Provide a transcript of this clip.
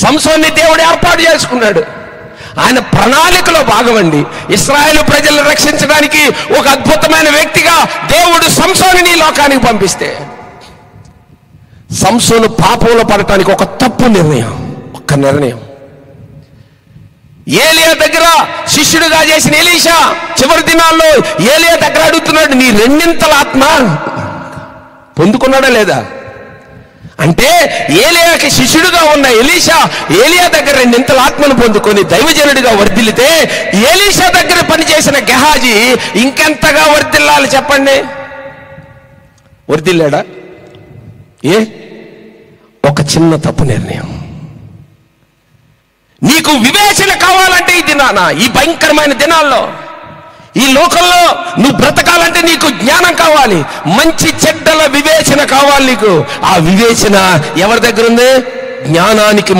సంసోన్ని దేవుడు ఏర్పాటు చేసుకున్నాడు ఆయన ప్రణాళికలో భాగమండి ఇస్రాయేల్ ప్రజలను రక్షించడానికి ఒక అద్భుతమైన వ్యక్తిగా దేవుడు సంసోని లోకానికి పంపిస్తే సంసోను పాపంలో పడటానికి ఒక తప్పు నిర్ణయం ఒక్క నిర్ణయం ఏలియా దగ్గర శిష్యుడిగా చేసిన ఎలీషా చివరి దినాల్లో ఏలియా దగ్గర అడుగుతున్నాడు నీ రెండింతల ఆత్మ పొందుకున్నాడా లేదా అంటే ఏలియాకి శిష్యుడిగా ఉన్న ఎలీషా ఏలియా దగ్గర రెండింతల ఆత్మను పొందుకొని దైవజనుడిగా వర్ధిల్లితే ఏలీషా దగ్గర పనిచేసిన గెహాజీ ఇంకెంతగా వర్ధిల్లాలి చెప్పండి వర్ధిల్లాడా ఏ ఒక చిన్న తప్పు నిర్ణయం నీకు వివేచన కావాలంటే ఈ దినాన ఈ భయంకరమైన దినాల్లో ఈ లోకంలో నువ్వు బ్రతకాలంటే నీకు జ్ఞానం కావాలి మంచి చెడ్డల వివేచన కావాలి నీకు ఆ వివేచన ఎవరి దగ్గర ఉంది జ్ఞానానికి